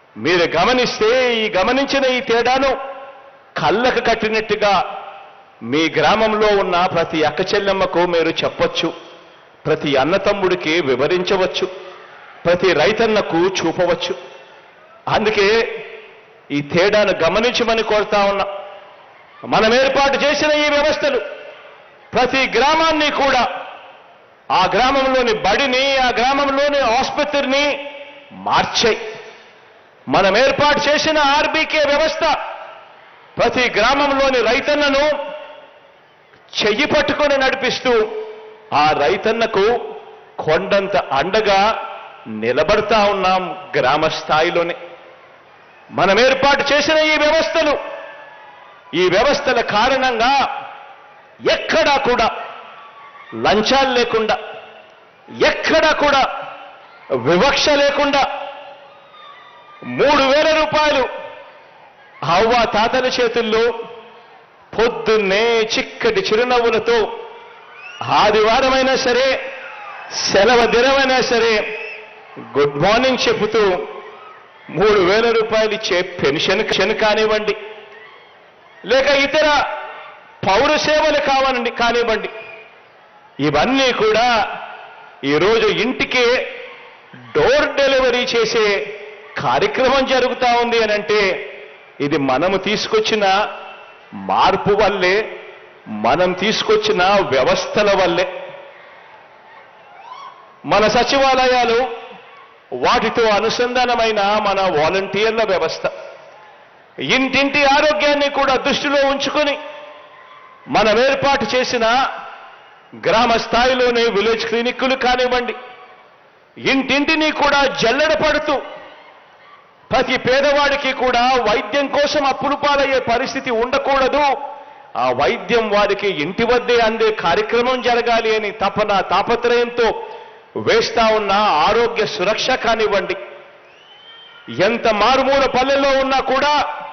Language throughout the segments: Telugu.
మీరు గమనిస్తే ఈ గమనించిన ఈ తేడాను కళ్ళకు కట్టినట్టుగా మీ గ్రామంలో ఉన్న ప్రతి అక్క చెల్లెమ్మకు మీరు చెప్పొచ్చు ప్రతి అన్నతమ్ముడికి వివరించవచ్చు ప్రతి రైతన్నకు చూపవచ్చు అందుకే ఈ తేడాను గమనించమని కోరుతా ఉన్నా మనం ఏర్పాటు చేసిన ఈ వ్యవస్థలు ప్రతి గ్రామాన్ని కూడా ఆ గ్రామంలోని బడిని ఆ గ్రామంలోని ఆసుపత్రిని మార్చాయి మనం ఏర్పాటు చేసిన ఆర్బీకే వ్యవస్థ ప్రతి గ్రామంలోని రైతన్నను చెయ్యి పట్టుకొని నడిపిస్తూ ఆ రైతన్నకు కొండంత అండగా నిలబడతా ఉన్నాం గ్రామ స్థాయిలోనే మనం ఏర్పాటు చేసిన ఈ వ్యవస్థలు ఈ వ్యవస్థల కారణంగా ఎక్కడా కూడా లంచాలు లేకుండా ఎక్కడా కూడా వివక్ష లేకుండా మూడు వేల రూపాయలు అవ్వ తాతల చేతుల్లో పొద్దున్నే చిక్కటి చిరునవ్వులతో ఆదివారమైనా సరే సెలవు దినమైనా సరే గుడ్ మార్నింగ్ చెబుతూ మూడు వేల రూపాయలు ఇచ్చే పెన్షన్ పెన్షన్ కానివ్వండి లేక ఇతర పౌర సేవలు కావాలండి కానివ్వండి ఇవన్నీ కూడా ఈరోజు ఇంటికే డోర్ డెలివరీ చేసే కార్యక్రమం జరుగుతా ఉంది అని అంటే ఇది మనము తీసుకొచ్చిన మార్పు వల్లే మనం తీసుకొచ్చిన వ్యవస్థల వల్లే మన సచివాలయాలు వాటితో అనుసంధానమైన మన వాలంటీర్ల వ్యవస్థ ఇంటింటి ఆరోగ్యాన్ని కూడా దృష్టిలో ఉంచుకొని మనం ఏర్పాటు చేసిన గ్రామ స్థాయిలోనే విలేజ్ క్లినిక్కులు కానివ్వండి ఇంటింటిని కూడా జల్లెడ పడుతూ ప్రతి పేదవాడికి కూడా వైద్యం కోసం అప్పులు పాలయ్యే పరిస్థితి ఉండకూడదు ఆ వైద్యం వారికి ఇంటి వద్దే అందే కార్యక్రమం జరగాలి అని తపన తాపత్రయంతో వేస్తా ఉన్న ఆరోగ్య సురక్ష కానివ్వండి ఎంత మారుమూల పల్లెల్లో ఉన్నా కూడా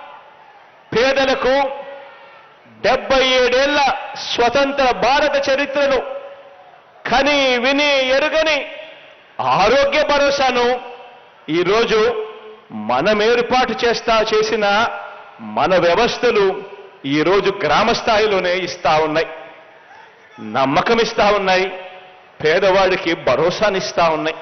పేదలకు డెబ్బై ఏడేళ్ల స్వతంత్ర భారత చరిత్రను కని విని ఎరుగని ఆరోగ్య భరోసాను ఈరోజు మనం ఏర్పాటు చేస్తా చేసిన మన వ్యవస్థలు ఈరోజు గ్రామ స్థాయిలోనే ఇస్తా ఉన్నాయి నమ్మకం ఇస్తా ఉన్నాయి పేదవాడికి భరోసానిస్తా ఉన్నాయి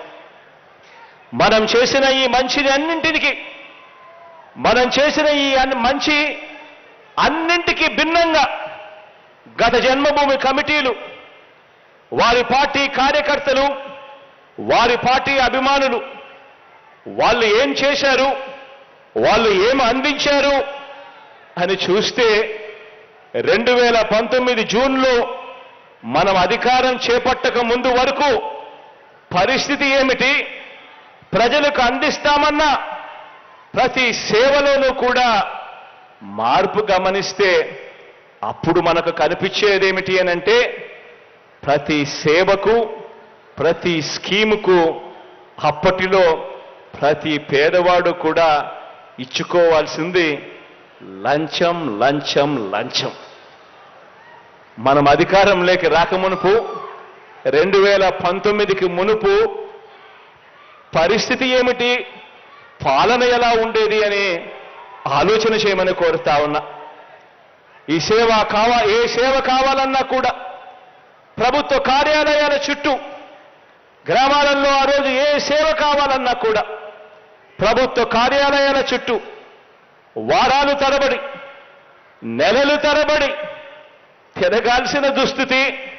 మనం చేసిన ఈ మంచిని అన్నింటికి మనం చేసిన ఈ అన్ని మంచి అన్నింటికి భిన్నంగా గత జన్మభూమి కమిటీలు వారి పార్టీ కార్యకర్తలు వారి పార్టీ అభిమానులు వాళ్ళు ఏం చేశారు వాళ్ళు ఏం అందించారు అని చూస్తే రెండు వేల పంతొమ్మిది జూన్లో మనం అధికారం చేపట్టక ముందు వరకు పరిస్థితి ఏమిటి ప్రజలకు అందిస్తామన్న ప్రతి సేవలోనూ కూడా మార్పు గమనిస్తే అప్పుడు మనకు కనిపించేదేమిటి అని అంటే ప్రతి సేవకు ప్రతి స్కీముకు అప్పటిలో ప్రతి పేదవాడు కూడా ఇచ్చుకోవాల్సింది లంచం లంచం లంచం మనం అధికారంలోకి రాకమునుపు రెండు వేల పంతొమ్మిదికి మునుపు పరిస్థితి ఏమిటి పాలన ఎలా ఉండేది అని ఆలోచన చేయమని కోరుతా ఉన్నా ఈ సేవ కావా ఏ సేవ కావాలన్నా కూడా ప్రభుత్వ కార్యాలయాల చుట్టూ గ్రామాలలో ఆ రోజు ఏ సేవ కావాలన్నా కూడా ప్రభుత్వ కార్యాలయాల చుట్టూ వారాలు తరబడి నెలలు తరబడి తిరగాల్సిన దుస్థితి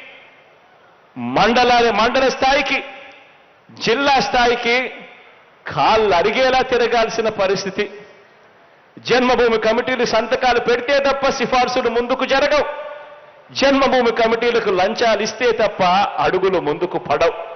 మండల మండల స్థాయికి జిల్లా స్థాయికి కాళ్ళు అరిగేలా తిరగాల్సిన పరిస్థితి జన్మభూమి కమిటీలు సంతకాలు పెడితే తప్ప సిఫార్సులు ముందుకు జరగవు జన్మభూమి కమిటీలకు లంచాలు ఇస్తే తప్ప అడుగులు ముందుకు పడవు